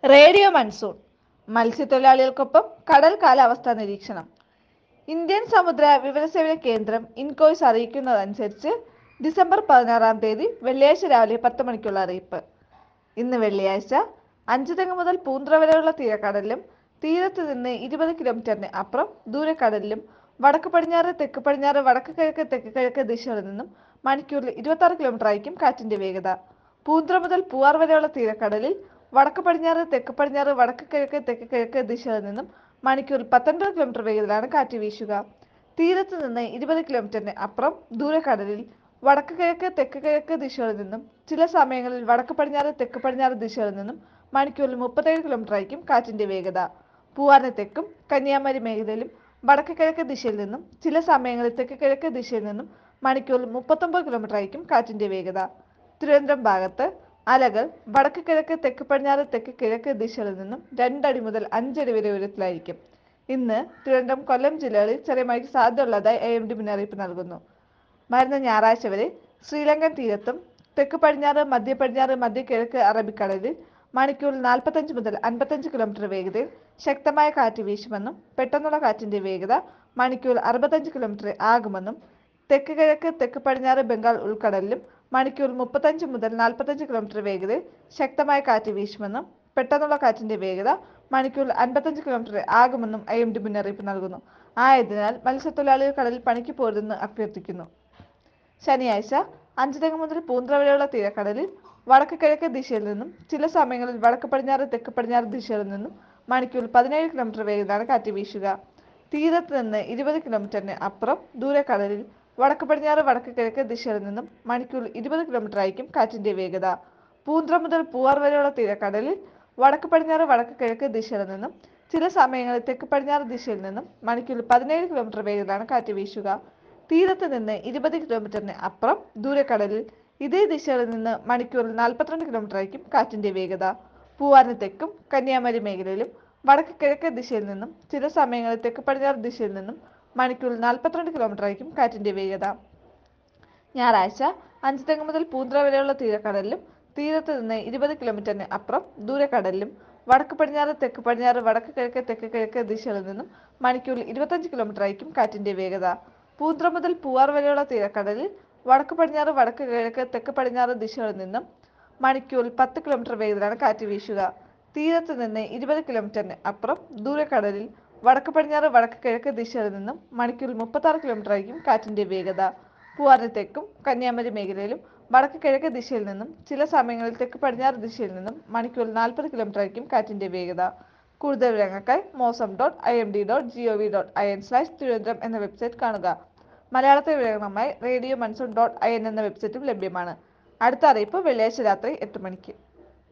radio monsoon മത്സ്യത്തൊഴിലാളികൾക്കൊപ്പം കടൽ കാലാവസ്ഥാ നിരീക്ഷണം ഇന്ത്യൻ സമുദ്ര വിവരസേവന കേന്ദ്രം ഇൻകോയ്സ് അറിയിക്കുന്നതനുസരിച്ച് ഡിസംബർ പതിനാറാം തീയതി വെള്ളിയാഴ്ച രാവിലെ പത്ത് മണിക്കുള്ള അറിയിപ്പ് ഇന്ന് വെള്ളിയാഴ്ച അഞ്ചുതെങ്ങ് മുതൽ പൂന്ത്ര വരെയുള്ള തീരക്കടലിലും തീരത്ത് നിന്ന് ഇരുപത് കിലോമീറ്ററിന് അപ്പുറം ദൂരക്കടലിലും വടക്ക് പടിഞ്ഞാറ് തെക്ക് പടിഞ്ഞാറ് വടക്ക് കിഴക്ക് തെക്ക് കിഴക്ക് ദിശകളിൽ നിന്നും മണിക്കൂറിൽ ഇരുപത്തി ആറ് കിലോമീറ്റർ ആയിരിക്കും കാറ്റിന്റെ വേഗത പൂന്ത്ര മുതൽ പൂവാർ വരെയുള്ള തീരക്കടലിൽ വടക്ക് പടിഞ്ഞാറ് തെക്ക് പടിഞ്ഞാറ് വടക്ക് കിഴക്ക് തെക്ക് കിഴക്ക് ദിശകളിൽ നിന്നും മണിക്കൂറിൽ പത്തൊൻപത് കിലോമീറ്റർ വേഗത്തിലാണ് കാറ്റ് വീശുക തീരത്ത് നിന്ന് ഇരുപത് കിലോമീറ്ററിന് അപ്പുറം ദൂരക്കടലിൽ വടക്ക് കിഴക്ക് തെക്ക് കിഴക്ക് ദിശകളിൽ നിന്നും ചില സമയങ്ങളിൽ വടക്ക് പടിഞ്ഞാറ് തെക്ക് പടിഞ്ഞാറ് ദിശകളിൽ നിന്നും മണിക്കൂറിൽ മുപ്പത്തേഴ് കിലോമീറ്റർ ആയിരിക്കും കാറ്റിന്റെ വേഗത പൂവാറിന് തെക്കും കന്യാകുമാരി മേഖലയിലും വടക്ക് കിഴക്ക് ദിശയിൽ നിന്നും ചില സമയങ്ങളിൽ തെക്ക് കിഴക്ക് ദിശയിൽ നിന്നും മണിക്കൂറിൽ മുപ്പത്തൊമ്പത് കിലോമീറ്റർ ആയിരിക്കും കാറ്റിന്റെ വേഗത തിരുവനന്തപുരം ഭാഗത്ത് അലകൾ വടക്ക് കിഴക്ക് തെക്ക് പടിഞ്ഞാറ് തെക്ക് കിഴക്ക് ദിശകളിൽ നിന്നും രണ്ടടി മുതൽ അഞ്ചടി വരെ ഉയരത്തിലായിരിക്കും ഇന്ന് തിരുവനന്തപുരം കൊല്ലം ജില്ലകളിൽ ചെറിയ മഴയ്ക്ക് സാധ്യതയുള്ളതായി എ എം ഡി മുന്നറിയിപ്പ് നൽകുന്നു വരുന്ന ഞായറാഴ്ച വരെ ശ്രീലങ്കൻ തീരത്തും തെക്ക് പടിഞ്ഞാറ് മധ്യ പടിഞ്ഞാറ് മധ്യ കിഴക്ക് അറബിക്കടലിൽ മണിക്കൂറിൽ നാൽപ്പത്തഞ്ച് മുതൽ അൻപത്തഞ്ച് കിലോമീറ്റർ വേഗതയിൽ ശക്തമായ കാറ്റ് വീശുമെന്നും പെട്ടെന്നുള്ള കാറ്റിന്റെ വേഗത മണിക്കൂറിൽ അറുപത്തഞ്ച് കിലോമീറ്റർ ആകുമെന്നും തെക്ക് കിഴക്ക് തെക്ക് പടിഞ്ഞാറ് ബംഗാൾ ഉൾക്കടലിലും മണിക്കൂറിൽ മുപ്പത്തഞ്ച് മുതൽ നാൽപ്പത്തഞ്ച് കിലോമീറ്റർ വേഗതയിൽ ശക്തമായ കാറ്റ് വീശുമെന്നും പെട്ടെന്നുള്ള കാറ്റിന്റെ വേഗത മണിക്കൂറിൽ അൻപത്തഞ്ച് കിലോമീറ്റർ ആകുമെന്നും ഐ എം ഡി മുന്നറിയിപ്പ് നൽകുന്നു ആയതിനാൽ മത്സ്യത്തൊഴിലാളികൾ കടലിൽ പണിക്ക് പോരുതെന്ന് അഭ്യർത്ഥിക്കുന്നു ശനിയാഴ്ച അഞ്ചുതെങ്ങ് മുതൽ പൂന്ത്ര വരെയുള്ള തീരക്കടലിൽ വടക്ക് കിഴക്ക് ദിശയിൽ നിന്നും ചില സമയങ്ങളിൽ വടക്ക് പടിഞ്ഞാറ് തെക്ക് പടിഞ്ഞാറ് ദിശകളിൽ നിന്നും മണിക്കൂറിൽ പതിനേഴ് കിലോമീറ്റർ വേഗത്തിലാണ് കാറ്റ് വീശുക തീരത്ത് നിന്ന് ഇരുപത് കിലോമീറ്ററിന് അപ്പുറം ദൂരക്കടലിൽ വടക്ക് പടിഞ്ഞാറ് വടക്ക് കിഴക്ക് ദിശയിൽ നിന്നും മണിക്കൂറിൽ ഇരുപത് കിലോമീറ്റർ ആയിരിക്കും കാറ്റിന്റെ വേഗത പൂന്ത്ര മുതൽ പൂവാർ വരെയുള്ള തീരക്കടലിൽ വടക്ക് പടിഞ്ഞാറ് വടക്ക് കിഴക്ക് ദിശയിൽ നിന്നും ചില സമയങ്ങളിൽ തെക്ക് പടിഞ്ഞാറ് ദിശയിൽ നിന്നും മണിക്കൂറിൽ പതിനേഴ് കിലോമീറ്റർ വേഗത്തിലാണ് കാറ്റ് വീശുക തീരത്ത് നിന്ന് ഇരുപത് കിലോമീറ്ററിന് അപ്പുറം ദൂരക്കടലിൽ ഇതേ ദിശയിൽ നിന്ന് മണിക്കൂറിൽ നാൽപ്പത്തിരണ്ട് കിലോമീറ്റർ ആയിരിക്കും കാറ്റിന്റെ വേഗത പൂവാറിന് തെക്കും കന്യാകുമാരി മേഖലയിലും വടക്ക് കിഴക്ക് ദിശയിൽ നിന്നും ചില സമയങ്ങളിൽ തെക്ക് പടിഞ്ഞാറ് ദിശയിൽ നിന്നും മണിക്കൂറിൽ നാൽപ്പത്തിരണ്ട് കിലോമീറ്റർ ആയിരിക്കും കാറ്റിന്റെ വേഗത ഞായറാഴ്ച അഞ്ചുതെങ്ങ് മുതൽ പൂന്ത്ര വരെയുള്ള തീരക്കടലിലും തീരത്ത് നിന്ന് ഇരുപത് കിലോമീറ്ററിന് അപ്പുറം ദൂരക്കടലിലും വടക്ക് പടിഞ്ഞാറ് തെക്ക് പടിഞ്ഞാറ് വടക്ക് കിഴക്ക് തെക്ക് കിഴക്ക് ദിശകളിൽ നിന്നും മണിക്കൂറിൽ ഇരുപത്തഞ്ച് കിലോമീറ്റർ ആയിരിക്കും കാറ്റിന്റെ വേഗത പൂന്ത്ര മുതൽ പൂവാർ വരെയുള്ള തീരക്കടലിൽ വടക്ക് പടിഞ്ഞാറ് വടക്ക് കിഴക്ക് തെക്ക് പടിഞ്ഞാറ് ദിശകളിൽ നിന്നും മണിക്കൂറിൽ പത്ത് കിലോമീറ്റർ വേഗത്തിലാണ് കാറ്റ് വീശുക തീരത്ത് നിന്ന് ഇരുപത് കിലോമീറ്ററിന് അപ്പുറം ദൂരക്കടലിൽ വടക്ക് പടിഞ്ഞാറ് വടക്ക് കിഴക്ക് ദിശകളിൽ നിന്നും മണിക്കൂറിൽ മുപ്പത്താറ് കിലോമീറ്റർ ആയിരിക്കും കാറ്റിന്റെ വേഗത പൂവാറിന് തെക്കും കന്യാകുമാരി മേഖലയിലും വടക്ക് കിഴക്ക് ദിശയിൽ നിന്നും ചില സമയങ്ങളിൽ തെക്ക് പടിഞ്ഞാറ് ദിശയിൽ നിന്നും മണിക്കൂറിൽ നാൽപ്പത് കിലോമീറ്റർ ആയിരിക്കും കാറ്റിന്റെ വേഗത കൂടുതൽ വിവരങ്ങൾക്കായി Mausam dot I M D dot G O V dot I N slash Thiruvananthapuram എന്ന വെബ്സൈറ്റ് കാണുക മലയാളത്തെ വിവരങ്ങളുമായി radio monsoon dot I N എന്ന വെബ്സൈറ്റും ലഭ്യമാണ് അടുത്ത അറിയിപ്പ് വെള്ളിയാഴ്ച രാത്രി എട്ട് മണിക്ക്